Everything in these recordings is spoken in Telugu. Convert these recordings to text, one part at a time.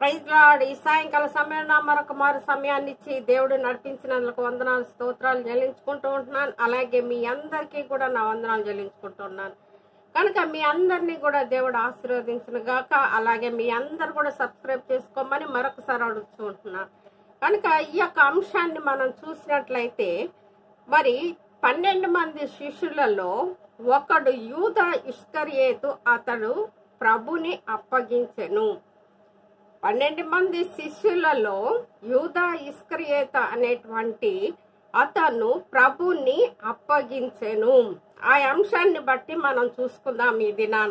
ప్రైజ్ లాడ్ ఈ సాయంకాల సమయంలో మరొక మారు సమయాన్ని ఇచ్చి దేవుడు నడిపించినందుకు వందనాలు స్తోత్రాలు చెల్లించుకుంటూ ఉంటున్నాను అలాగే మీ అందరికీ కూడా నా వందనాలు చెల్లించుకుంటున్నాను కనుక మీ అందరినీ కూడా దేవుడు ఆశీర్వదించిన గాక అలాగే మీ అందరు కూడా సబ్స్క్రైబ్ చేసుకోమని మరొకసారి అడుగుతూ ఉంటున్నాను కనుక ఈ యొక్క అంశాన్ని మనం చూసినట్లయితే మరి పన్నెండు మంది శిష్యులలో ఒకడు యూద ఇష్కరియేతు అతడు ప్రభుని అప్పగించెను పన్నెండు మంది శిష్యులలో యూదా ఇస్కరియేత అనేటువంటి అతను ప్రభుని అప్పగించెను ఆ అంశాన్ని బట్టి మనం చూసుకుందాం ఈ దినాన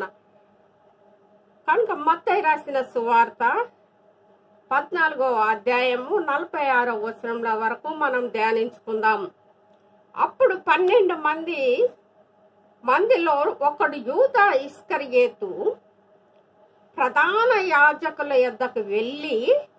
కనుక మత్తయి రాసిన సువార్త పద్నాలుగో అధ్యాయము నలభై ఆరో వచనంల వరకు మనం ధ్యానించుకుందాం అప్పుడు పన్నెండు మంది మందిలో ఒకడు యూదా ఇస్కరియేతు ప్రధాన యాజకుల యొద్దకు వెళ్ళి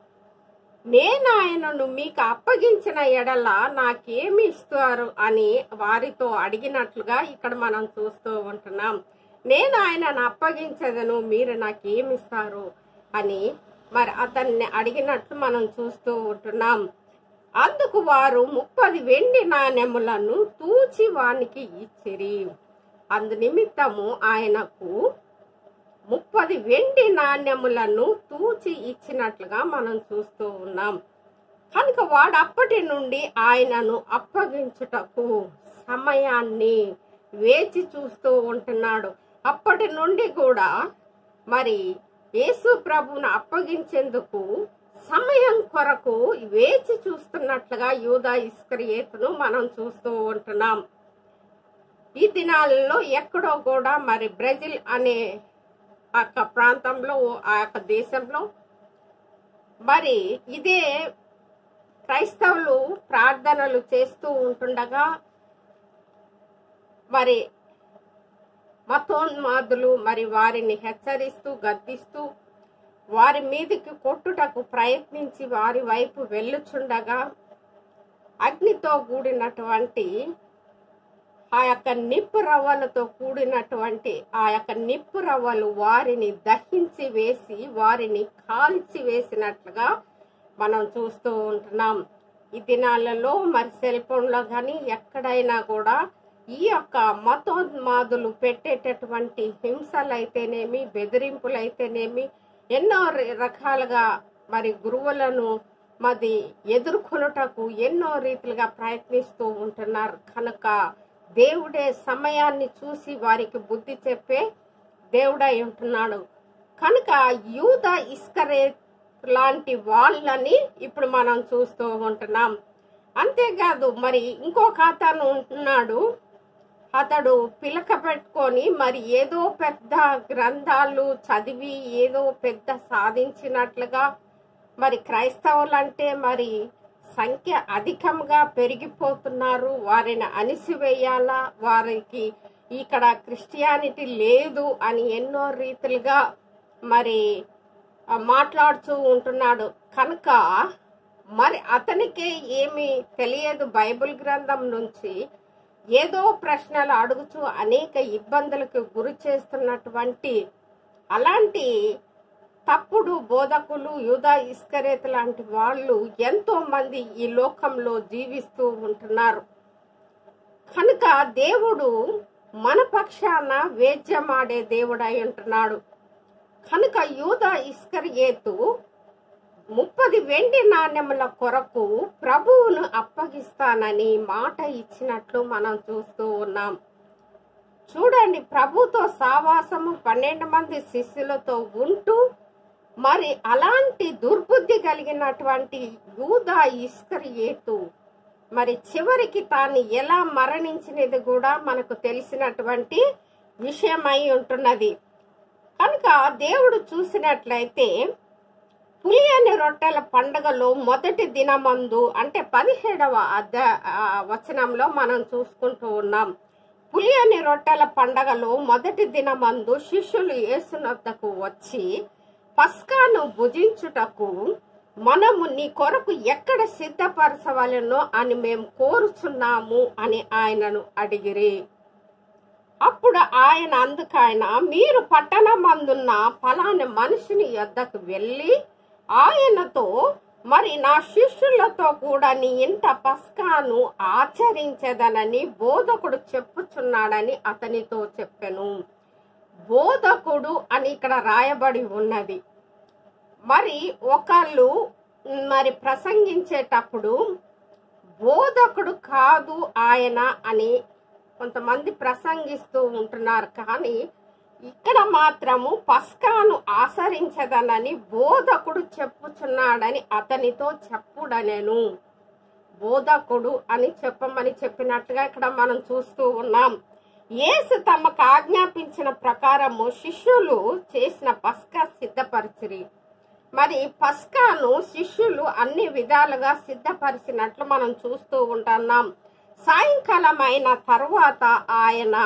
నేను ఆయనను మీకు అప్పగించిన ఎడల నాకేమి ఇస్తారు అని వారితో అడిగినట్లుగా ఇక్కడ మనం చూస్తూ ఉంటున్నాం నేను ఆయనను అప్పగించదను మీరు నాకేమి ఇస్తారు అని మరి అతన్ని అడిగినట్లు మనం చూస్తూ ఉంటున్నాం అందుకు వారు ముప్పది వెండి నాణెములను తూచి వానికి ఇచ్చిరి అందు నిమిత్తము ఆయనకు ముప్పది వెండి నాణ్యములను తూచి ఇచ్చినట్లుగా మనం చూస్తూ ఉన్నాం కనుక వాడు అప్పటి నుండి ఆయనను అప్పగించుటకు సమయాన్ని వేచి చూస్తూ ఉంటున్నాడు అప్పటి నుండి కూడా మరి యేసు ప్రభువును అప్పగించేందుకు సమయం కొరకు వేచి చూస్తున్నట్లుగా యూదా ఇస్కరియేతును మనం చూస్తూ ఉంటున్నాం ఈ దినాలలో ఎక్కడో కూడా మరి బ్రెజిల్ అనే ఆ యొక్క ప్రాంతంలో ఆ యొక్క దేశంలో మరి ఇదే క్రైస్తవులు ప్రార్థనలు చేస్తూ ఉంటుండగా మరి మతోన్మాదులు మరి వారిని హెచ్చరిస్తూ గద్దిస్తూ వారి మీదకి కొట్టుటకు ప్రయత్నించి వారి వైపు వెళ్ళుచుండగా అగ్నితో కూడినటువంటి ఆ యొక్క నిప్పు రవ్వలతో కూడినటువంటి ఆ యొక్క నిప్పు రవ్వలు వారిని దహించి వేసి వారిని కాల్చి వేసినట్లుగా మనం చూస్తూ ఉంటున్నాం ఈ దినాలలో మరి సెల్ ఫోన్లో కానీ ఎక్కడైనా కూడా ఈ యొక్క మతోన్మాదులు పెట్టేటటువంటి హింసలు అయితేనేమి బెదిరింపులు అయితేనేమి ఎన్నో రకాలుగా మరి గురువులను మరి ఎదుర్కొనుటకు ఎన్నో రీతిలుగా ప్రయత్నిస్తూ ఉంటున్నారు కనుక దేవుడే సమయాన్ని చూసి వారికి బుద్ధి చెప్పే దేవుడై ఉంటున్నాడు కనుక యూద ఇస్కరే లాంటి వాళ్ళని ఇప్పుడు మనం చూస్తూ ఉంటున్నాం అంతేకాదు మరి ఇంకొక అతను ఉంటున్నాడు అతడు పిలక పెట్టుకొని మరి ఏదో పెద్ద గ్రంథాలు చదివి ఏదో పెద్ద సాధించినట్లుగా మరి క్రైస్తవులంటే మరి సంఖ్య అధికంగా పెరిగిపోతున్నారు వారిని అణిసివేయాలా వారికి ఇక్కడ క్రిస్టియానిటీ లేదు అని ఎన్నో రీతిలుగా మరి మాట్లాడుతూ ఉంటున్నాడు కనుక మరి అతనికి ఏమి తెలియదు బైబిల్ గ్రంథం నుంచి ఏదో ప్రశ్నలు అడుగుతూ అనేక ఇబ్బందులకు గురి చేస్తున్నటువంటి అలాంటి తప్పుడు బోధకులు యూదా ఇస్కరేత్ లాంటి వాళ్ళు ఎంతో మంది ఈ లోకంలో జీవిస్తూ ఉంటున్నారు కనుక దేవుడు మన పక్షాన వేద్యమాడే దేవుడై ఉంటున్నాడు కనుక యూదా ఇస్కరియేతు ముప్పది వెండి నాణ్యముల కొరకు ప్రభువును అప్పగిస్తానని మాట ఇచ్చినట్లు మనం చూస్తూ ఉన్నాం చూడండి ప్రభుతో సావాసము పన్నెండు మంది శిష్యులతో ఉంటూ మరి అలాంటి దుర్బుద్ధి కలిగినటువంటి యూదా ఇస్కరియేతు మరి చివరికి తాను ఎలా మరణించినది కూడా మనకు తెలిసినటువంటి విషయమై ఉంటున్నది కనుక దేవుడు చూసినట్లయితే పులియని రొట్టెల పండుగలో మొదటి దినమందు అంటే పదిహేడవ అధ్య వచనంలో మనం చూసుకుంటూ ఉన్నాం పులియని రొట్టెల పండగలో మొదటి దినమందు శిష్యులు యేసునొద్దకు వచ్చి పస్కాను భుజించుటకు మనము నీ కొరకు ఎక్కడ సిద్ధపరచవలనో అని మేము కోరుచున్నాము అని ఆయనను అడిగిరి అప్పుడు ఆయన అందుకైన మీరు పట్టణమందున్న ఫలాని మనిషిని యొద్దకు వెళ్ళి ఆయనతో మరి నా శిష్యులతో కూడా నీ ఇంట పస్కాను ఆచరించదనని బోధకుడు చెప్పుచున్నాడని అతనితో చెప్పెను బోధకుడు అని ఇక్కడ రాయబడి ఉన్నది మరి ఒకళ్ళు మరి ప్రసంగించేటప్పుడు బోధకుడు కాదు ఆయన అని కొంతమంది ప్రసంగిస్తూ ఉంటున్నారు కానీ ఇక్కడ మాత్రము పస్కాను ఆచరించదనని బోధకుడు చెప్పుచున్నాడని అతనితో చెప్పుడనెను బోధకుడు అని చెప్పమని చెప్పినట్టుగా ఇక్కడ మనం చూస్తూ ఉన్నాం యేసు తమకు ఆజ్ఞాపించిన ప్రకారము శిష్యులు చేసిన పస్కా సిద్ధపరిచిరి మరి పస్కాను శిష్యులు అన్ని విధాలుగా సిద్ధపరిచినట్లు మనం చూస్తూ ఉంటున్నాం సాయంకాలం అయిన తర్వాత ఆయన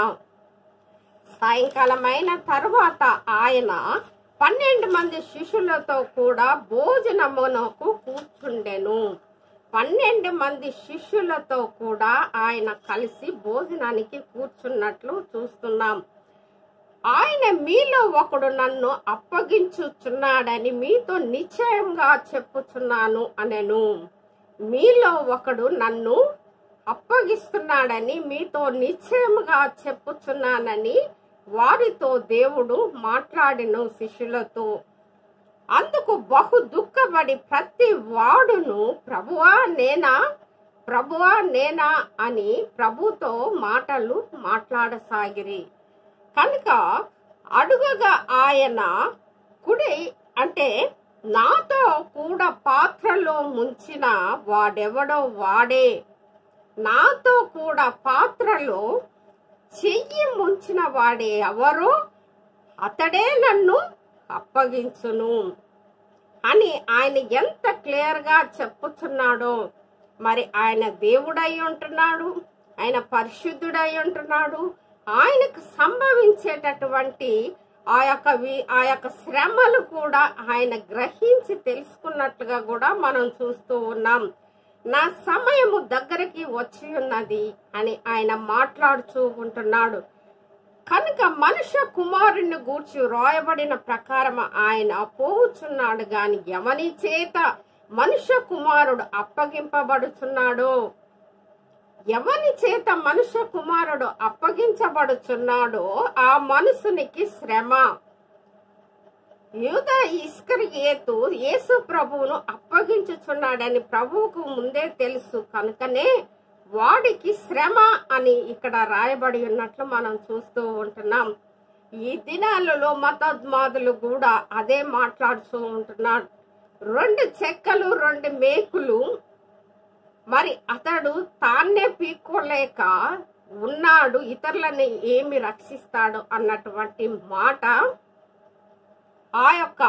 సాయంకాలం అయిన తర్వాత ఆయన పన్నెండు మంది శిష్యులతో కూడా భోజనమునకు కూర్చుండెను పన్నెండు మంది శిష్యులతో కూడా ఆయన కలిసి భోజనానికి కూర్చున్నట్లు చూస్తున్నాం ఆయన మీలో ఒకడు నన్ను అప్పగించుచున్నాడని మీతో నిశ్చయంగా చెప్పుచున్నాను అనెను మీలో ఒకడు నన్ను అప్పగిస్తున్నాడని మీతో నిశ్చయముగా చెప్పుచున్నానని వారితో దేవుడు మాట్లాడిను శిష్యులతో అందుకు బహు దుఃఖపడి ప్రతి వాడును ప్రభువా నేనా ప్రభువా నేనా అని ప్రభుతో మాటలు మాట్లాడసాగిరి కనుక అడుగగా ఆయన కుడి అంటే నాతో కూడా పాత్రలో ముంచిన వాడెవడో వాడే నాతో కూడా పాత్రలో చెయ్యి ముంచిన వాడే ఎవరో అతడే నన్ను అప్పగించును అని ఆయన ఎంత క్లియర్గా చెప్పుచున్నాడో మరి ఆయన దేవుడై ఉంటున్నాడు ఆయన పరిశుద్ధుడై ఉంటున్నాడు ఆయనకు సంభవించేటటువంటి ఆ యొక్క వి- ఆ యొక్క శ్రమలు కూడా ఆయన గ్రహించి తెలుసుకున్నట్లుగా కూడా మనం చూస్తూ ఉన్నాం నా సమయము దగ్గరికి వచ్చి ఉన్నది అని ఆయన మాట్లాడుతూ ఉంటున్నాడు కనుక మనుష్య కుమారుని గూర్చి రాయబడిన ప్రకారం ఆయన పోవుచున్నాడు గాని ఎవని చేత మనుష్య కుమారుడు అప్పగింపబడుచున్నాడో ఎవని చేత మనుష్య కుమారుడు అప్పగించబడుచున్నాడో ఆ మనుషునికి శ్రమ యూద ఇస్కరియేతు యేసు ప్రభువును అప్పగించుచున్నాడని ప్రభువుకు ముందే తెలుసు కనుకనే వాడికి శ్రమ అని ఇక్కడ రాయబడి ఉన్నట్లు మనం చూస్తూ ఉంటున్నాం ఈ దినాలలో మతోన్మాదులు కూడా అదే మాట్లాడుతూ ఉంటున్నాడు రెండు చెక్కలు రెండు మేకులు మరి అతడు తాన్నే పీక్కోలేక ఉన్నాడు ఇతరులని ఏమి రక్షిస్తాడు అన్నటువంటి మాట ఆ యొక్క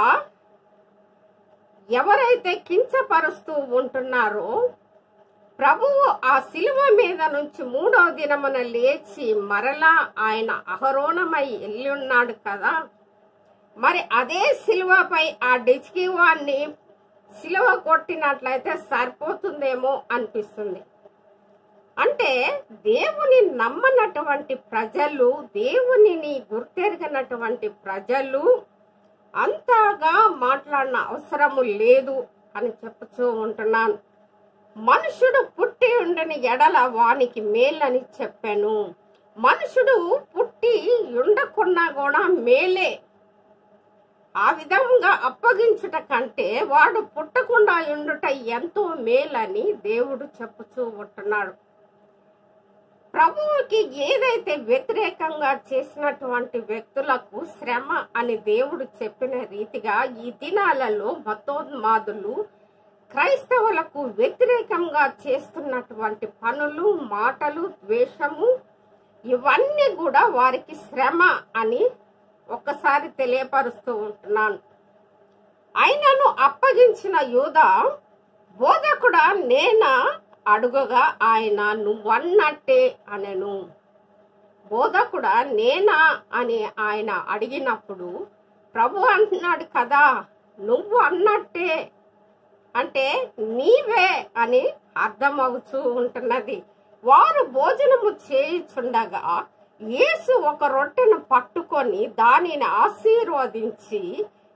ఎవరైతే కించపరుస్తూ ఉంటున్నారో ప్రభువు ఆ శిలువ మీద నుంచి మూడవ దినమున లేచి మరలా ఆయన అహరోణమై వెళ్ళి ఉన్నాడు కదా మరి అదే శిలువపై ఆ డిచికివాన్ని శిలువ కొట్టినట్లయితే సరిపోతుందేమో అనిపిస్తుంది అంటే దేవుని నమ్మనటువంటి ప్రజలు దేవునిని గుర్తెరగనటువంటి ప్రజలు అంతగా మాట్లాడిన అవసరము లేదు అని చెప్పుతూ ఉంటున్నాను మనుషుడు పుట్టి ఉండని ఎడల వానికి మేలని చెప్పాను మనుషుడు పుట్టి ఉండకున్నా కూడా మేలే ఆ విధంగా అప్పగించుట కంటే వాడు పుట్టకుండా ఉండుట ఎంతో మేలని దేవుడు చెప్పుతూ ఉంటున్నాడు ప్రభువుకి ఏదైతే వ్యతిరేకంగా చేసినటువంటి వ్యక్తులకు శ్రమ అని దేవుడు చెప్పిన రీతిగా ఈ దినాలలో మతోన్మాదులు క్రైస్తవులకు వ్యతిరేకంగా చేస్తున్నటువంటి పనులు మాటలు ద్వేషము ఇవన్నీ కూడా వారికి శ్రమ అని ఒక్కసారి తెలియపరుస్తూ ఉంటున్నాను ఆయనను అప్పగించిన యూద బోధకుడా నేనా అడుగగా ఆయన నువ్వన్నట్టే అనెను బోధకుడా నేనా అని ఆయన అడిగినప్పుడు ప్రభు అంటున్నాడు కదా నువ్వు అన్నట్టే అంటే నీవే అని అర్థమవుతూ ఉంటున్నది వారు భోజనము చేయుచుండగా యేసు ఒక రొట్టెను పట్టుకొని దానిని ఆశీర్వదించి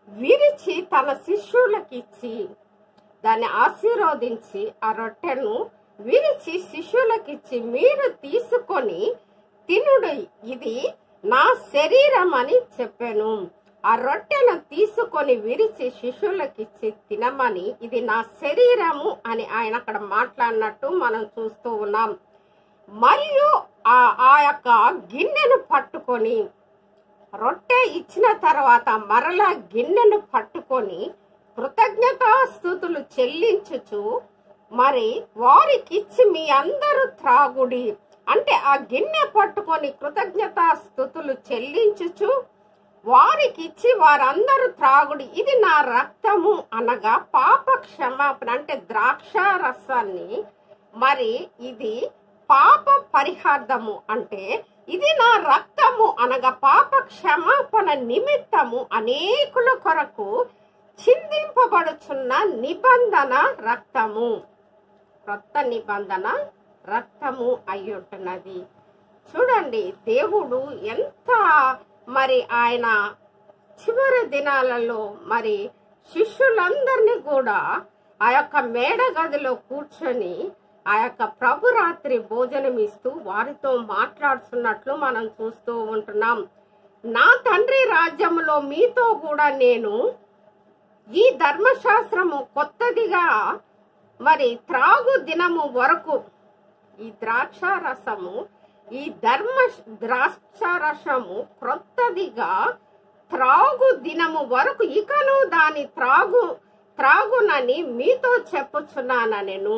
విరిచి తన శిష్యులకిచ్చి దాన్ని ఆశీర్వదించి ఆ రొట్టెను విరిచి శిష్యులకిచ్చి మీరు తీసుకొని తినుడు ఇది నా శరీరం అని చెప్పాను ఆ రొట్టెను తీసుకొని విరిచి శిష్యులకిచ్చి తినమని ఇది నా శరీరము అని ఆయన అక్కడ మాట్లాడినట్టు మనం చూస్తూ ఉన్నాం మరియు ఆ ఆ యొక్క గిన్నెను పట్టుకొని రొట్టె ఇచ్చిన తర్వాత మరలా గిన్నెను పట్టుకొని కృతజ్ఞతాస్థుతులు చెల్లించుచు మరి వారికిచ్చి మీ అందరూ త్రాగుడి అంటే ఆ గిన్నె పట్టుకొని కృతజ్ఞతాస్థుతులు చెల్లించుచు వారికిచ్చి వారందరూ త్రాగుడి ఇది నా రక్తము అనగా పాప క్షమాపణ అంటే ద్రాక్ష రసాన్ని మరి ఇది పాప పరిహార్థము అంటే ఇది నా రక్తము అనగా పాప క్షమాపణ నిమిత్తము అనేకుల కొరకు చిందింపబడుచున్న నిబంధన రక్తము క్రొత్త నిబంధన రక్తము అయ్యుంటున్నది చూడండి దేవుడు ఎంత మరి ఆయన చివరి దినాలలో మరి శిష్యులందరినీ కూడా ఆ యొక్క మేడ గదిలో కూర్చొని ఆ యొక్క ప్రభు రాత్రి భోజనం ఇస్తూ వారితో మాట్లాడుతున్నట్లు మనం చూస్తూ ఉంటున్నాం నా తండ్రి రాజ్యములో మీతో కూడా నేను ఈ ధర్మశాస్త్రము కొత్తదిగా మరి త్రాగు దినము వరకు ఈ ద్రాక్ష రసము ఈ ధర్మ ద్రాక్ష రసము క్రొత్తదిగా త్రాగు దినము వరకు ఇకను దాని త్రాగు త్రాగునని మీతో చెప్పుచున్నాను నేను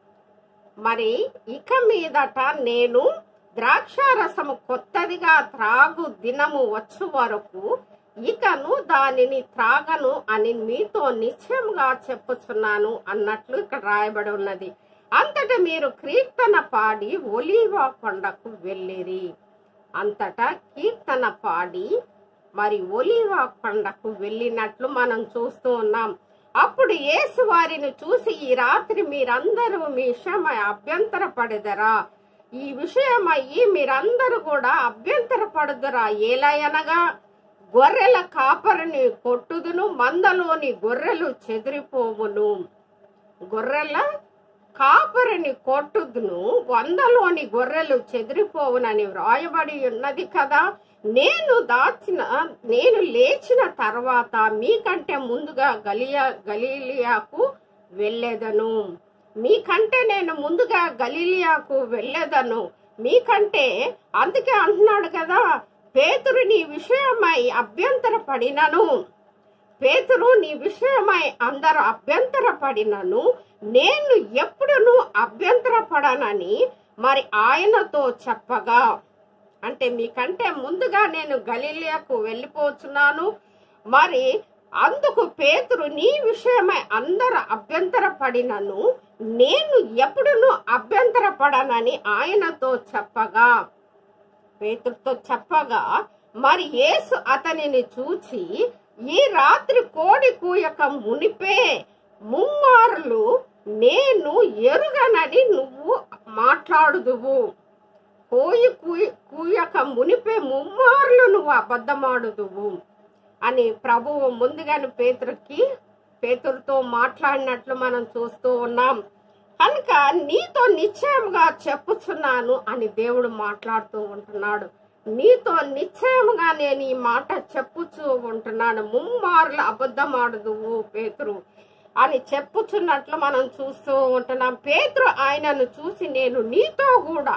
మరి ఇక మీదట నేను ద్రాక్షారసము కొత్తదిగా త్రాగు దినము వచ్చు వరకు ఇకను దానిని త్రాగను అని మీతో నిశ్చయంగా చెప్పుచున్నాను అన్నట్లు ఇక్కడ రాయబడి ఉన్నది అంతటా మీరు కీర్తన పాడి ఒలీవా కొండకు వెళ్ళిరి అంతటా కీర్తన పాడి మరి ఒలీవా కొండకు వెళ్ళినట్లు మనం చూస్తూ ఉన్నాం అప్పుడు యేసు వారిని చూసి ఈ రాత్రి మీరందరూ మీ విషయమై అభ్యంతర పడదరా ఈ విషయమయ్యి మీరందరూ కూడా అభ్యంతర పడదురా ఏలయనగా గొర్రెల కాపరిని కొట్టుదును మందలోని గొర్రెలు చెదిరిపోవును గొర్రెల కాపరిని కొట్టుదును వందలోని గొర్రెలు చెదిరిపోవునని వ్రాయబడి ఉన్నది కదా నేను దాచిన నేను లేచిన తర్వాత మీకంటే ముందుగా గలియా గలీలియాకు వెళ్ళేదను మీకంటే నేను ముందుగా గలీలియాకు వెళ్ళేదను మీకంటే అందుకే అంటున్నాడు కదా పేతురు నీ విషయమై అభ్యంతర పడినను పేతురు నీ విషయమై అందరు అభ్యంతర పడినను నేను ఎప్పుడును అభ్యంతర పడనని మరి ఆయనతో చెప్పగా అంటే మీకంటే ముందుగా నేను గలీలియాకు వెళ్ళిపోతున్నాను మరి అందుకు పేతురు నీ విషయమై అందరు అభ్యంతర పడినను నేను ఎప్పుడును అభ్యంతర పడనని ఆయనతో చెప్పగా పేతురుతో చెప్పగా మరి యేసు అతనిని చూచి ఈ రాత్రి కోడి కూయక మునిపే ముమ్మారులు నేను ఎరుగనని నువ్వు మాట్లాడుదువు కోయి కూయ- కూయక మునిపే ముమ్మార్లు నువ్వు అబద్ధమాడుదువు అని ప్రభువు ముందుగానే పేతురుకి పేతురుతో మాట్లాడినట్లు మనం చూస్తూ ఉన్నాం కనుక నీతో నిశ్చయముగా చెప్పుచున్నాను అని దేవుడు మాట్లాడుతూ ఉంటున్నాడు నీతో నిశ్చయముగా నేను ఈ మాట చెప్పుచూ ఉంటున్నాను ముమ్మార్లు అబద్ధమాడుదువు పేతురు అని చెప్పుచున్నట్లు మనం చూస్తూ ఉంటున్నాం పేతురు ఆయనను చూసి నేను నీతో కూడా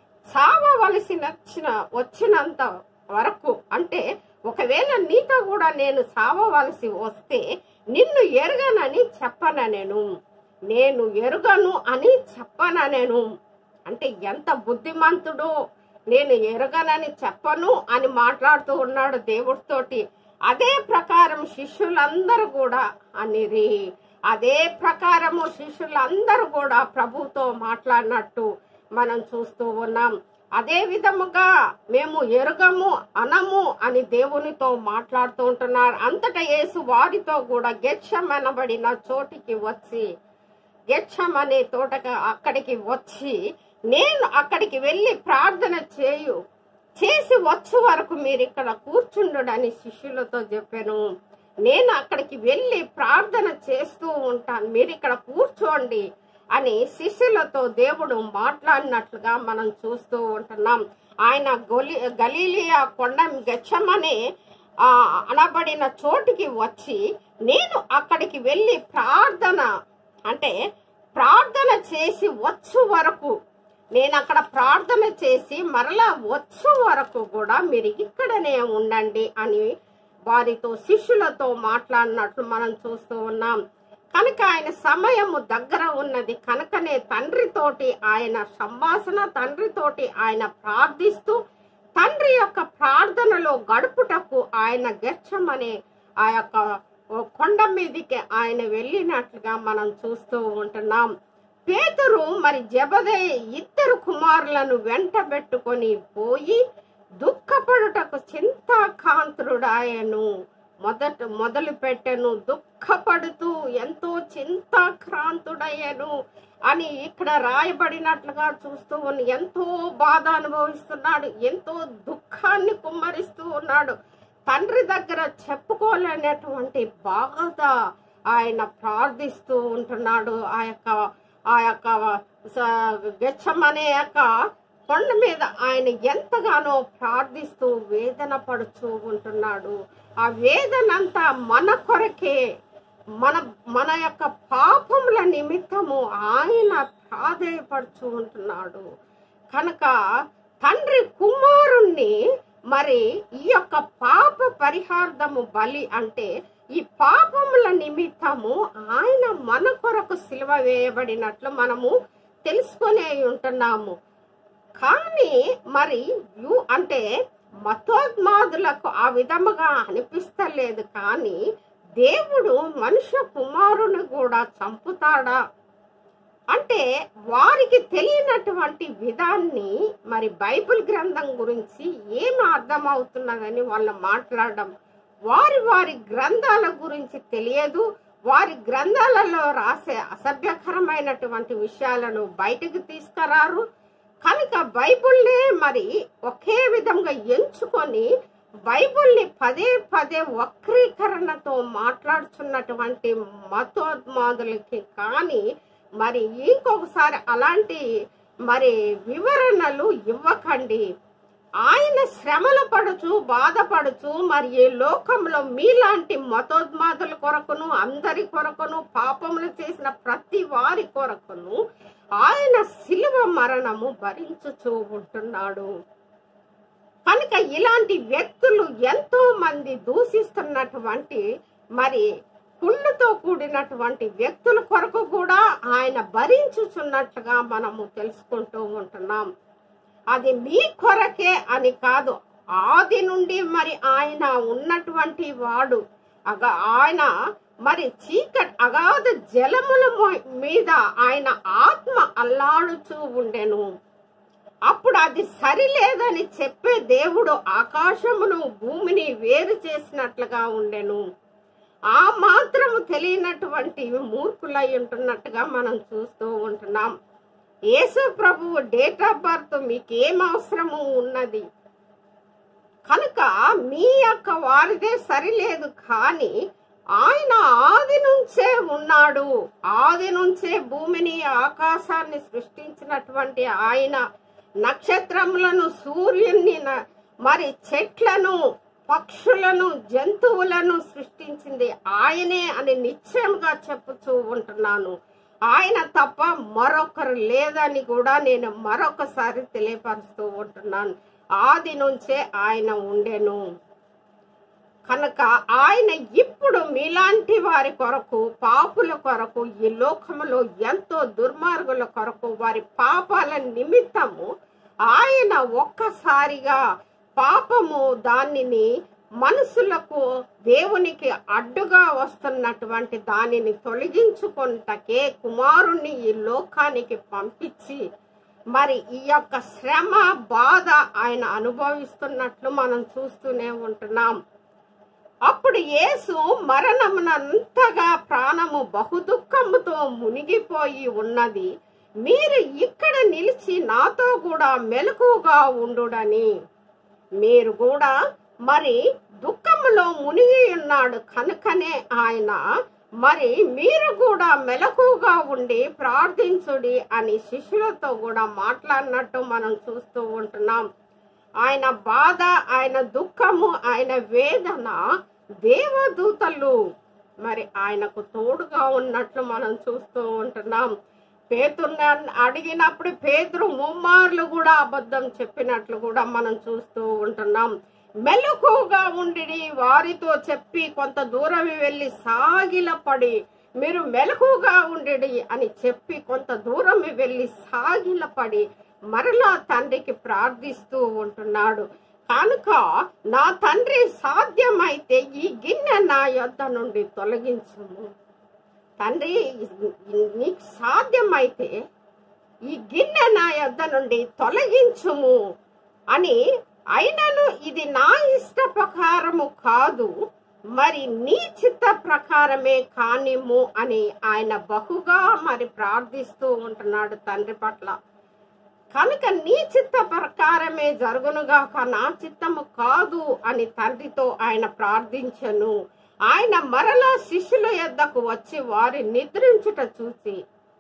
చావవలసిన వచ్చిన వచ్చినంత వరకు అంటే ఒకవేళ నీతో కూడా నేను చావవలసి వస్తే నిన్ను ఎరగనని చెప్పన నేను నేను ఎరుగను అని చెప్పన నేను అంటే ఎంత బుద్ధిమంతుడో నేను ఎరగనని చెప్పను అని మాట్లాడుతూ ఉన్నాడు దేవుడితోటి అదే ప్రకారం శిష్యులందరూ కూడా అనిరి అదే ప్రకారము శిష్యులందరూ కూడా ప్రభుతో మాట్లాడినట్టు మనం చూస్తూ ఉన్నాం అదే విధముగా మేము ఎరుగము అనము అని దేవునితో మాట్లాడుతూ ఉంటున్నారు అంతటా యేసు వారితో కూడా గెచ్చమనబడిన చోటికి వచ్చి గెచ్చం అనే తోటకు అక్కడికి వచ్చి నేను అక్కడికి వెళ్ళి ప్రార్థన చేయు చేసి వచ్చు వరకు మీరు ఇక్కడ కూర్చుండడని శిష్యులతో చెప్పాను నేను అక్కడికి వెళ్ళి ప్రార్థన చేస్తూ ఉంటాను మీరు ఇక్కడ కూర్చోండి అని శిష్యులతో దేవుడు మాట్లాడినట్లుగా మనం చూస్తూ ఉంటున్నాం ఆయన గొలి గలీలియా కొండ గచ్చమనే ఆ, అనబడిన చోటికి వచ్చి నేను అక్కడికి వెళ్ళి ప్రార్థన అంటే ప్రార్థన చేసి వచ్చు వరకు నేను అక్కడ ప్రార్థన చేసి మరలా వచ్చు వరకు కూడా మీరు ఇక్కడనే ఉండండి అని వారితో శిష్యులతో మాట్లాడినట్లు మనం చూస్తూ ఉన్నాం కనుక ఆయన సమయము దగ్గర ఉన్నది కనుకనే తండ్రితోటి ఆయన సంభాషణ తండ్రితోటి ఆయన ప్రార్థిస్తూ తండ్రి యొక్క ప్రార్థనలో గడుపుటకు ఆయన గెచ్చమనే ఆ యొక్క కొండ మీదికి ఆయన వెళ్ళినట్లుగా మనం చూస్తూ ఉంటున్నాం పేతురు మరి జబదే ఇద్దరు కుమారులను వెంటబెట్టుకొని పోయి దుఃఖపడుటకు చింతాకాంతుడాయను మొదట మొదలు పెట్టెను దుఃఖపడుతూ ఎంతో చింతాక్రాంతుడయ్యను అని ఇక్కడ రాయబడినట్లుగా చూస్తూ ఉన్న ఎంతో బాధ అనుభవిస్తున్నాడు ఎంతో దుఃఖాన్ని కుమ్మరిస్తూ ఉన్నాడు తండ్రి దగ్గర చెప్పుకోలేనటువంటి బాధ ఆయన ప్రార్థిస్తూ ఉంటున్నాడు ఆ యొక్క ఆ యొక్క స- గెచ్చమనే యొక్క కొండ మీద ఆయన ఎంతగానో ప్రార్థిస్తూ వేదన పడుతూ ఉంటున్నాడు ఆ వేదనంతా మన కొరకే మన మన యొక్క పాపముల నిమిత్తము ఆయన ప్రాధేయపడుతూ ఉంటున్నాడు కనుక తండ్రి కుమారుణ్ణి మరి ఈ యొక్క పాప పరిహార్థము బలి అంటే ఈ పాపముల నిమిత్తము ఆయన మన కొరకు సిలువ వేయబడినట్లు మనము తెలుసుకొని ఉంటున్నాము కానీ మరి యు అంటే మతోన్మాదులకు ఆ విధముగా అనిపిస్తలేదు కానీ దేవుడు మనుష్య కుమారుని కూడా చంపుతాడా అంటే వారికి తెలియనటువంటి విధాన్ని మరి బైబిల్ గ్రంథం గురించి ఏమి అర్థమవుతున్నదని వాళ్ళు మాట్లాడడం వారి వారి గ్రంథాల గురించి తెలియదు వారి గ్రంథాలలో రాసే అసభ్యకరమైనటువంటి విషయాలను బయటకు తీసుకురారు కనుక బైబిల్నే మరి ఒకే విధంగా ఎంచుకొని బైబిల్ని పదే పదే వక్రీకరణతో మాట్లాడుతున్నటువంటి మతోన్మాదులకి కానీ మరి ఇంకొకసారి అలాంటి మరి వివరణలు ఇవ్వకండి ఆయన శ్రమలు పడుచు బాధపడుచు మరి ఈ లోకంలో మీలాంటి మతోన్మాదుల కొరకును అందరి కొరకును పాపములు చేసిన ప్రతి వారి కొరకును ఆయన శిలువ మరణము భరించుచూ ఉంటున్నాడు కనుక ఇలాంటి వ్యక్తులు ఎంతో మంది దూషిస్తున్నటువంటి మరి కుళ్ళుతో కూడినటువంటి వ్యక్తుల కొరకు కూడా ఆయన భరించుచున్నట్టుగా మనము తెలుసుకుంటూ ఉంటున్నాం అది మీ కొరకే అని కాదు ఆది నుండి మరి ఆయన ఉన్నటువంటి వాడు అగ ఆయన మరి చీకటి అగాధ జలముల మొ- మీద ఆయన ఆత్మ అల్లాడుచూ ఉండెను అప్పుడు అది సరిలేదని చెప్పే దేవుడు ఆకాశమును భూమిని వేరు చేసినట్లుగా ఉండెను ఆ మాత్రము తెలియనటువంటి మూర్ఖులై ఉంటున్నట్టుగా మనం చూస్తూ ఉంటున్నాం యేసు ప్రభువు డేట్ ఆఫ్ బర్త్ మీకేం అవసరము ఉన్నది కనుక మీ యొక్క వారిదే సరిలేదు కానీ ఆయన ఆది నుంచే ఉన్నాడు ఆది నుంచే భూమిని ఆకాశాన్ని సృష్టించినటువంటి ఆయన నక్షత్రములను సూర్యుని న- మరి చెట్లను పక్షులను జంతువులను సృష్టించింది ఆయనే అని నిశ్చయంగా చెప్పుతూ ఉంటున్నాను ఆయన తప్ప మరొకరు లేదని కూడా నేను మరొకసారి తెలియపరుస్తూ ఉంటున్నాను ఆది నుంచే ఆయన ఉండెను కనుక ఆయన ఇప్పుడు మీలాంటి వారి కొరకు పాపుల కొరకు ఈ లోకములో ఎంతో దుర్మార్గుల కొరకు వారి పాపాల నిమిత్తము ఆయన ఒక్కసారిగా పాపము దానిని మనసులకు దేవునికి అడ్డుగా వస్తున్నటువంటి దానిని తొలగించుకుంటకే కుమారుణ్ణి ఈ లోకానికి పంపించి మరి ఈ యొక్క శ్రమ బాధ ఆయన అనుభవిస్తున్నట్లు మనం చూస్తూనే ఉంటున్నాం అప్పుడు యేసు మరణమునంతగా ప్రాణము బహుదుఃఖముతో మునిగిపోయి ఉన్నది మీరు ఇక్కడ నిలిచి నాతో కూడా మెలకుగా ఉండుడని మీరు కూడా మరి దుఃఖములో మునిగి ఉన్నాడు కనుకనే ఆయన మరి మీరు కూడా మెలకుగా ఉండి ప్రార్థించుడి అని శిష్యులతో కూడా మాట్లాడినట్టు మనం చూస్తూ ఉంటున్నాం ఆయన బాధ ఆయన దుఃఖము ఆయన వేదన దేవదూతలు మరి ఆయనకు తోడుగా ఉన్నట్లు మనం చూస్తూ ఉంటున్నాం పేతుర్ని అడిగినప్పుడు పేతురు ముమ్మార్లు కూడా అబద్ధం చెప్పినట్లు కూడా మనం చూస్తూ ఉంటున్నాం మెలకుగా ఉండి వారితో చెప్పి కొంత దూరం వెళ్ళి సాగిలపడి మీరు మెలకుగా ఉండి అని చెప్పి కొంత దూరం వెళ్ళి సాగిలపడి మరలా తండ్రికి ప్రార్థిస్తూ ఉంటున్నాడు కనుక నా తండ్రి సాధ్యమైతే ఈ గిన్నె నా యొద్ద నుండి తొలగించుము తండ్రి నీకు సాధ్యమైతే ఈ గిన్నె నా యొద్ద నుండి తొలగించుము అని అయినను ఇది నా ఇష్ట ప్రకారము కాదు మరి నీ చిత్త ప్రకారమే కానిము అని ఆయన బహుగా మరి ప్రార్థిస్తూ ఉంటున్నాడు తండ్రి పట్ల కనుక నీ చిత్త ప్రకారమే జరుగునుగాక నా చిత్తము కాదు అని తండ్రితో ఆయన ప్రార్థించను ఆయన మరలా శిష్యుల యొద్దకు వచ్చి వారి నిద్రించుట చూసి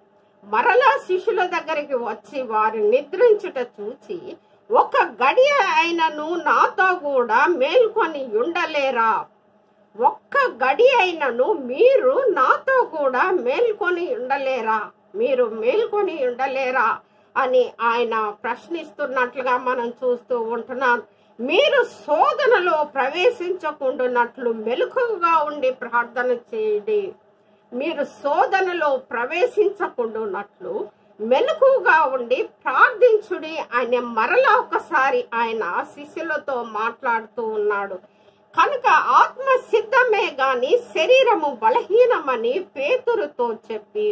మరలా శిష్యుల దగ్గరికి వచ్చి వారి నిద్రించుట చూచి ఒక గడియ అయినను నాతో కూడా మేల్కొని ఉండలేరా ఒక్క గడి అయినను మీరు నాతో కూడా మేల్కొని ఉండలేరా మీరు మేల్కొని ఉండలేరా అని ఆయన ప్రశ్నిస్తున్నట్లుగా మనం చూస్తూ ఉంటున్నాం మీరు శోధనలో ప్రవేశించకుండానట్లు మెలకుగా ఉండి ప్రార్థన చేయండి మీరు శోధనలో ప్రవేశించకుండానట్లు మెలకుగా ఉండి ప్రార్థించుడి ఆయన మరలా ఒకసారి ఆయన శిష్యులతో మాట్లాడుతూ ఉన్నాడు కనుక ఆత్మ సిద్ధమే గాని శరీరము బలహీనమని పేతురుతో చెప్పి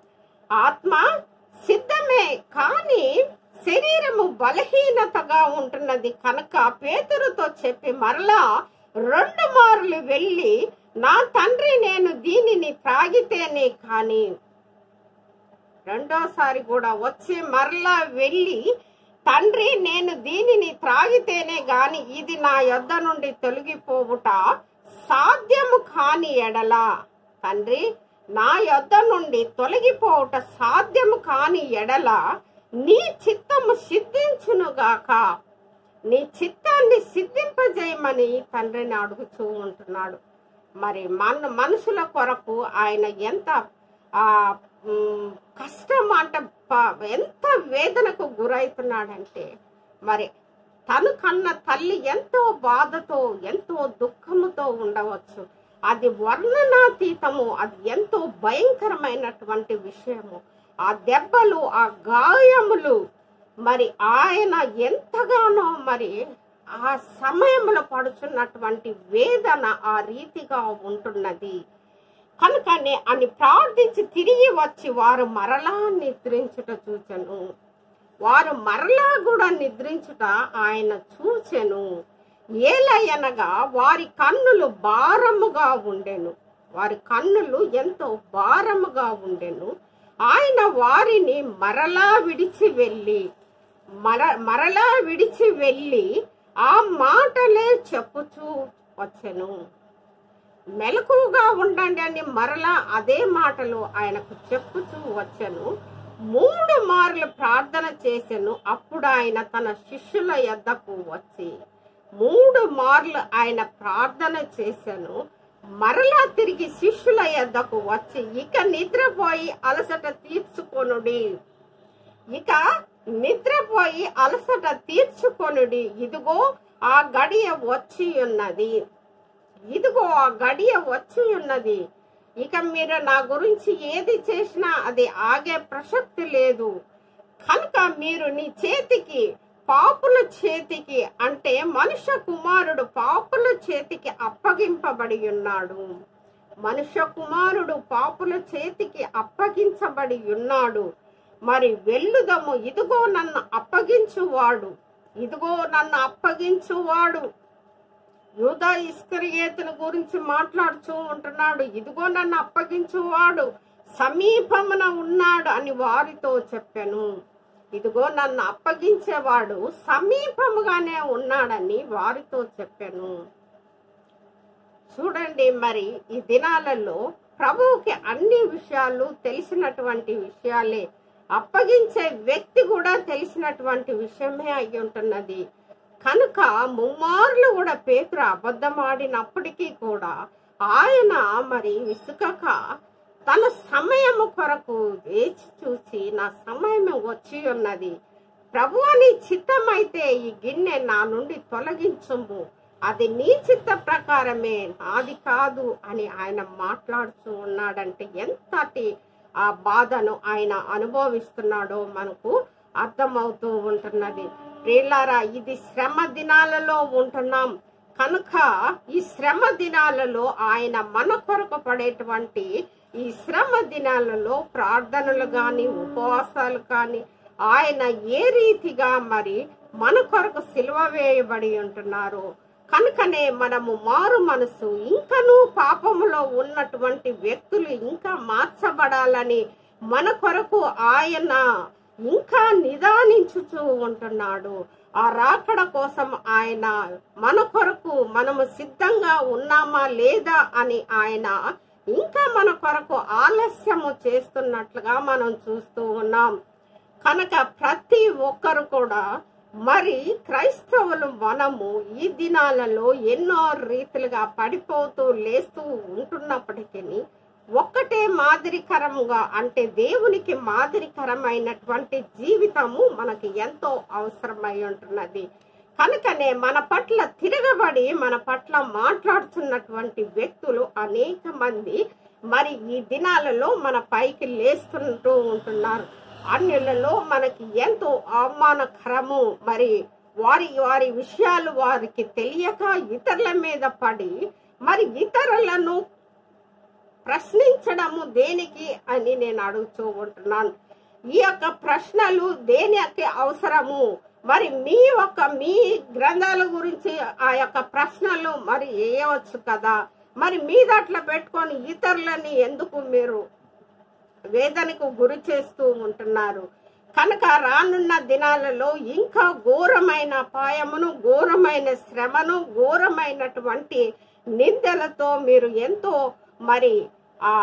ఆత్మ సిద్ధమే కానీ శరీరము బలహీనతగా ఉంటున్నది కనుక పేతురుతో చెప్పి మరలా రెండు మార్లు వెళ్ళి నా తండ్రి నేను దీనిని త్రాగితేనే కానీ రెండోసారి కూడా వచ్చి మరలా వెళ్ళి తండ్రి నేను దీనిని త్రాగితేనే గాని ఇది నా యొద్ద నుండి తొలగిపోవుట సాధ్యము కాని ఎడలా తండ్రి నా యొద్ద నుండి తొలగిపోవుట సాధ్యము కాని ఎడల నీ చిత్తము సిద్ధించునుగాక నీ చిత్తాన్ని సిద్ధింపజేయమని తండ్రిని అడుగుతూ ఉంటున్నాడు మరి మన మనుషుల కొరకు ఆయన ఎంత ఆ ఉమ్, కష్టం అంటే ప- ఎంత వేదనకు గురవుతున్నాడంటే మరి తను కన్న తల్లి ఎంతో బాధతో ఎంతో దుఃఖముతో ఉండవచ్చు అది వర్ణనాతీతము అది ఎంతో భయంకరమైనటువంటి విషయము ఆ దెబ్బలు ఆ గాయములు మరి ఆయన ఎంతగానో మరి ఆ సమయంలో పడుచున్నటువంటి వేదన ఆ రీతిగా ఉంటున్నది కనుకనే అని ప్రార్థించి తిరిగి వచ్చి వారు మరలా నిద్రించుట చూచెను వారు మరలా కూడా నిద్రించుట ఆయన చూచెను ఏలయనగా వారి కన్నులు భారముగా ఉండెను వారి కన్నులు ఎంతో భారముగా ఉండెను ఆయన వారిని మరలా విడిచి వెళ్ళి మర మరలా విడిచి వెళ్ళి ఆ మాటలే చెప్పుచూ వచ్చెను మెలకుగా ఉండండి అని మరలా అదే మాటలు ఆయనకు చెప్పుచూ వచ్చెను మూడు మార్లు ప్రార్థన చేసెను అప్పుడు ఆయన తన శిష్యుల యొద్దకు వచ్చి మూడు మార్లు ఆయన ప్రార్థన చేశాను మరలా తిరిగి శిష్యుల యొద్దకు వచ్చి ఇక నిద్రపోయి అలసట తీర్చుకొనుడి ఇక నిద్రపోయి అలసట తీర్చుకొనుడి ఇదిగో ఆ గడియ వచ్చి ఉన్నది ఇదిగో ఆ గడియ వచ్చి ఉన్నది ఇక మీరు నా గురించి ఏది చేసినా అది ఆగే ప్రసక్తి లేదు కనుక మీరు నీ చేతికి పాపుల చేతికి అంటే మనుష్య కుమారుడు పాపుల చేతికి అప్పగింపబడి ఉన్నాడు మనుష్య కుమారుడు పాపుల చేతికి అప్పగించబడి ఉన్నాడు మరి వెళ్ళుదము ఇదిగో నన్ను అప్పగించువాడు ఇదిగో నన్ను అప్పగించువాడు యూదా ఇస్కరియేతుని గురించి మాట్లాడుతూ ఉంటున్నాడు ఇదిగో నన్ను అప్పగించువాడు సమీపమున ఉన్నాడు అని వారితో చెప్పాను ఇదిగో నన్ను అప్పగించేవాడు సమీపముగానే ఉన్నాడని వారితో చెప్పాను చూడండి మరి ఈ దినాలలో ప్రభువుకి అన్ని విషయాలు తెలిసినటువంటి విషయాలే అప్పగించే వ్యక్తి కూడా తెలిసినటువంటి విషయమే అయి ఉంటున్నది కనుక ముమ్మార్లు కూడా పేతురు అబద్ధమాడినప్పటికీ కూడా ఆయన మరి విసుకక తన సమయము కొరకు వేచి చూసి నా సమయం వచ్చి ఉన్నది ప్రభు నీ చిత్తమైతే ఈ గిన్నె నా నుండి తొలగించుము అది నీ చిత్త ప్రకారమే నాది కాదు అని ఆయన మాట్లాడుతూ ఉన్నాడంటే ఎంతటి ఆ బాధను ఆయన అనుభవిస్తున్నాడో మనకు అర్థమవుతూ ఉంటున్నది ప్రియులారా ఇది శ్రమ దినాలలో ఉంటున్నాం కనుక ఈ శ్రమ దినాలలో ఆయన మన కొరకు పడేటువంటి ఈ శ్రమ దినాలలో ప్రార్థనలు కానీ ఉపవాసాలు కానీ ఆయన ఏ రీతిగా మరి మన కొరకు సిలువ వేయబడి ఉంటున్నారు కనుకనే మనము మారు మనసు ఇంకనూ పాపములో ఉన్నటువంటి వ్యక్తులు ఇంకా మార్చబడాలని మన కొరకు ఆయన ఇంకా నిదానించుచూ ఉంటున్నాడు ఆ రాకడ కోసం ఆయన మన కొరకు మనము సిద్ధంగా ఉన్నామా లేదా అని ఆయన ఇంకా మన కొరకు ఆలస్యము చేస్తున్నట్లుగా మనం చూస్తూ ఉన్నాం కనుక ప్రతి ఒక్కరు కూడా మరి క్రైస్తవులు మనము ఈ దినాలలో ఎన్నో రీతిలుగా పడిపోతూ లేస్తూ ఉంటున్నప్పటికీ ఒక్కటే మాదిరికరంగా అంటే దేవునికి మాదిరికరమైనటువంటి జీవితము మనకి ఎంతో అవసరమై ఉంటున్నది కనుకనే మన పట్ల తిరగబడి మన పట్ల మాట్లాడుతున్నటువంటి వ్యక్తులు అనేక మంది మరి ఈ దినాలలో మన పైకి లేస్తుంటూ ఉంటున్నారు అన్యులలో మనకి ఎంతో అవమానకరము మరి వారి వారి విషయాలు వారికి తెలియక ఇతరుల మీద పడి మరి ఇతరులను ప్రశ్నించడము దేనికి అని నేను అడుగుతూ ఉంటున్నాను ఈ యొక్క ప్రశ్నలు దేనికి అవసరము మరి మీ యొక్క మీ గ్రంథాల గురించి ఆ యొక్క ప్రశ్నలు మరి వేయవచ్చు కదా మరి మీ దాంట్లో పెట్టుకొని ఇతరులని ఎందుకు మీరు వేదనకు గురి చేస్తూ ఉంటున్నారు కనుక రానున్న దినాలలో ఇంకా ఘోరమైన అపాయమును ఘోరమైన శ్రమను ఘోరమైనటువంటి నిందలతో మీరు ఎంతో మరి ఆ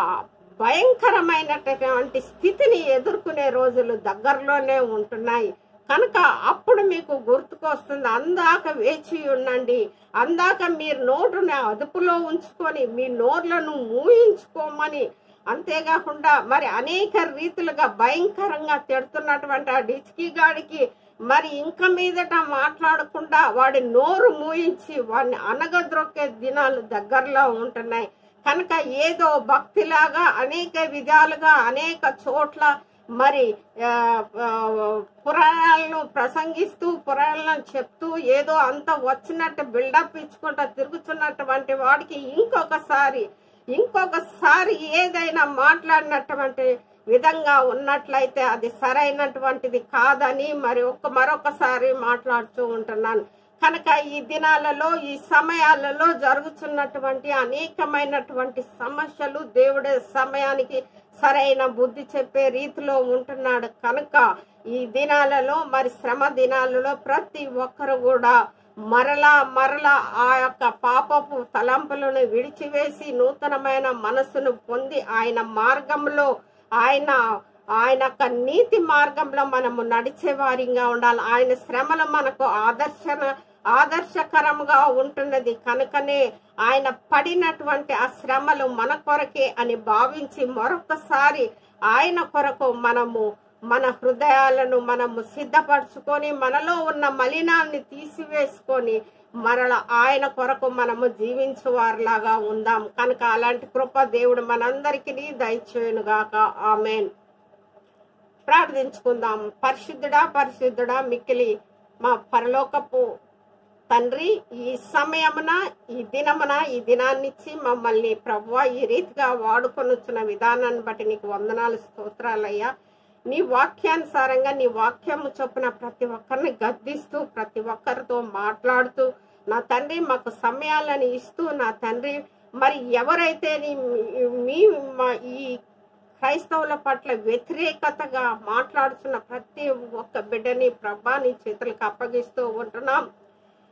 భయంకరమైనటువంటి స్థితిని ఎదుర్కొనే రోజులు దగ్గరలోనే ఉంటున్నాయి కనుక అప్పుడు మీకు గుర్తుకొస్తుంది అందాక వేచి ఉండండి అందాక మీరు నోటుని అదుపులో ఉంచుకొని మీ నోర్లను మూయించుకోమని అంతేకాకుండా మరి అనేక రీతులుగా భయంకరంగా తిడుతున్నటువంటి ఆ డిచ్కి గాడికి మరి ఇంక మీదట మాట్లాడకుండా వాడి నోరు మూయించి వాడిని అనగద్రొక్కే దినాలు దగ్గరలో ఉంటున్నాయి కనుక ఏదో భక్తిలాగా అనేక విధాలుగా అనేక చోట్ల మరి ఆ, ఆ, పురాణాలను ప్రసంగిస్తూ పురాణాలను చెప్తూ ఏదో అంత వచ్చినట్టు బిల్డప్ ఇచ్చుకుంటా తిరుగుతున్నటువంటి వాడికి ఇంకొకసారి ఇంకొకసారి ఏదైనా మాట్లాడినటువంటి విధంగా ఉన్నట్లయితే అది సరైనటువంటిది కాదని మరి ఒక్క మరొకసారి మాట్లాడుతూ ఉంటున్నాను కనుక ఈ దినాలలో ఈ సమయాలలో జరుగుతున్నటువంటి అనేకమైనటువంటి సమస్యలు దేవుడే సమయానికి సరైన బుద్ధి చెప్పే రీతిలో ఉంటున్నాడు కనుక ఈ దినాలలో మరి శ్రమ దినాలలో ప్రతి ఒక్కరు కూడా మరలా మరలా ఆ యొక్క పాపపు తలంపులను విడిచివేసి నూతనమైన మనస్సును పొంది ఆయన మార్గంలో ఆయన ఆయన యొక్క నీతి మార్గంలో మనము నడిచే వారిగా ఉండాలి ఆయన శ్రమలు మనకు ఆదర్శన ఆదర్శకరంగా ఉంటున్నది కనుకనే ఆయన పడినటువంటి ఆ శ్రమలు మన కొరకే అని భావించి మరొకసారి ఆయన కొరకు మనము మన హృదయాలను మనము సిద్ధపరచుకొని మనలో ఉన్న మలినాన్ని తీసివేసుకొని మరల ఆయన కొరకు మనము జీవించు వారిలాగా ఉందాం కనుక అలాంటి కృప దేవుడు మనందరికీ దయచేయునుగాక ఆమెన్ ప్రార్థించుకుందాం పరిశుద్ధుడా పరిశుద్ధుడా మిక్కిలి మా పరలోకపు తండ్రి ఈ సమయమున ఈ దినమున ఈ దినాన్నిచ్చి మమ్మల్ని ప్రభువ ఈ రీతిగా వాడుకొనొచ్చిన విధానాన్ని బట్టి నీకు వందనాలు స్తోత్రాలయ్యా నీ వాక్యానుసారంగా నీ వాక్యము చొప్పున ప్రతి ఒక్కరిని గద్దిస్తూ ప్రతి ఒక్కరితో మాట్లాడుతూ నా తండ్రి మాకు సమయాలను ఇస్తూ నా తండ్రి మరి ఎవరైతే నీ- మీ మా ఈ క్రైస్తవుల పట్ల వ్యతిరేకతగా మాట్లాడుతున్న ప్రతి ఒక్క బిడ్డని ప్రభా నీ చేతులకు అప్పగిస్తూ ఉంటున్నాం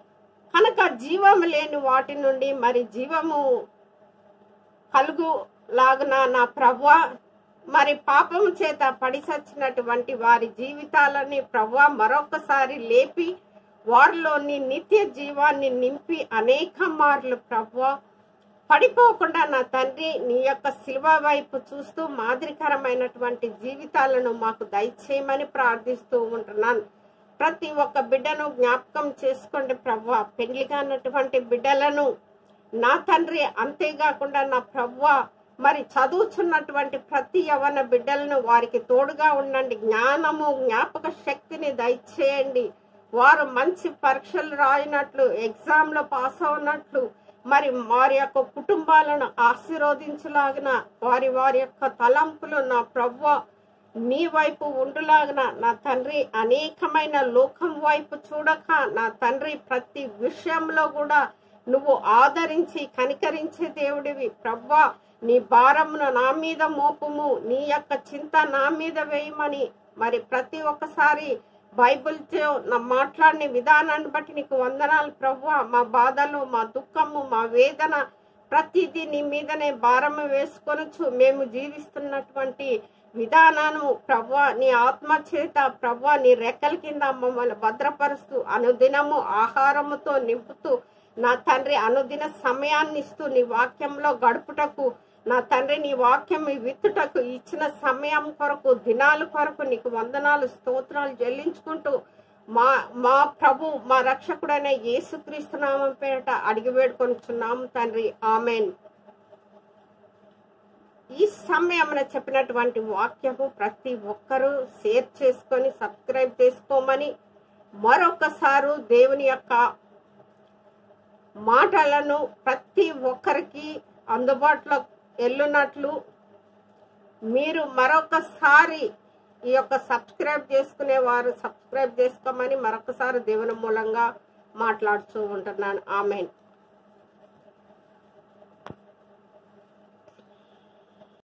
కనుక జీవము లేని వాటి నుండి మరి జీవము కలుగు లాగున నా ప్రభు మరి పాపము చేత పడి చచ్చినటువంటి వారి జీవితాలని ప్రభు మరొకసారి లేపి వారిలోని నిత్య జీవాన్ని నింపి అనేక మార్లు ప్రభు పడిపోకుండా నా తండ్రి నీ యొక్క శిల్వ వైపు చూస్తూ మాదిరికరమైనటువంటి జీవితాలను మాకు దయచేయమని ప్రార్థిస్తూ ఉంటున్నాను ప్రతి ఒక్క బిడ్డను జ్ఞాపకం చేసుకోండి ప్రభు పెళ్లి కానటువంటి బిడ్డలను నా తండ్రి అంతేకాకుండా నా ప్రభు మరి చదువుచున్నటువంటి ప్రతి యవన బిడ్డలను వారికి తోడుగా ఉండండి జ్ఞానము జ్ఞాపక శక్తిని దయచేయండి వారు మంచి పరీక్షలు రాయినట్లు ఎగ్జామ్లో పాస్ అవునట్లు మరి వారి యొక్క కుటుంబాలను ఆశీర్వదించలాగిన వారి వారి యొక్క తలంపులు నా ప్రభు నీ వైపు ఉండులాగిన నా తండ్రి అనేకమైన లోకం వైపు చూడక నా తండ్రి ప్రతి విషయంలో కూడా నువ్వు ఆదరించి కనికరించే దేవుడివి ప్రవ్వా నీ భారమును నా మీద మోపుము నీ యొక్క చింత నా మీద వేయమని మరి ప్రతి ఒక్కసారి బైబిల్తో నా మాట్లాడిన విధానాన్ని బట్టి నీకు వందనాలు ప్రవ్వా మా బాధలు మా దుఃఖము మా వేదన ప్రతిదీ నీ మీదనే భారము వేసుకొనొచ్చు మేము జీవిస్తున్నటువంటి విధానము ప్రవ్వా నీ ఆత్మ చేత ప్రవ్వా నీ రెక్కల కింద మమ్మల్ని భద్రపరుస్తూ అనుదినము ఆహారముతో నింపుతూ నా తండ్రి అనుదిన సమయాన్ని ఇస్తూ నీ వాక్యంలో గడుపుటకు నా తండ్రి నీ వాక్యం విత్తుటకు ఇచ్చిన సమయం కొరకు దినాల కొరకు నీకు వందనాలు స్తోత్రాలు చెల్లించుకుంటూ మా మా ప్రభు మా రక్షకుడైన యేసుక్రీస్తు నామం పేరట అడిగి వేడుకొనిచున్నాము తండ్రి ఆమెన్ ఈ సమయమున చెప్పినటువంటి వాక్యము ప్రతి ఒక్కరూ షేర్ చేసుకొని సబ్స్క్రైబ్ చేసుకోమని మరొకసారి దేవుని యొక్క మాటలను ప్రతి ఒక్కరికి అందుబాటులో వెళ్ళున్నట్లు మీరు మరొకసారి ఈ యొక్క సబ్స్క్రైబ్ చేసుకునే వారు సబ్స్క్రైబ్ చేసుకోమని మరొకసారి దేవుని మూలంగా మాట్లాడుతూ ఉంటున్నాను ఆమెన్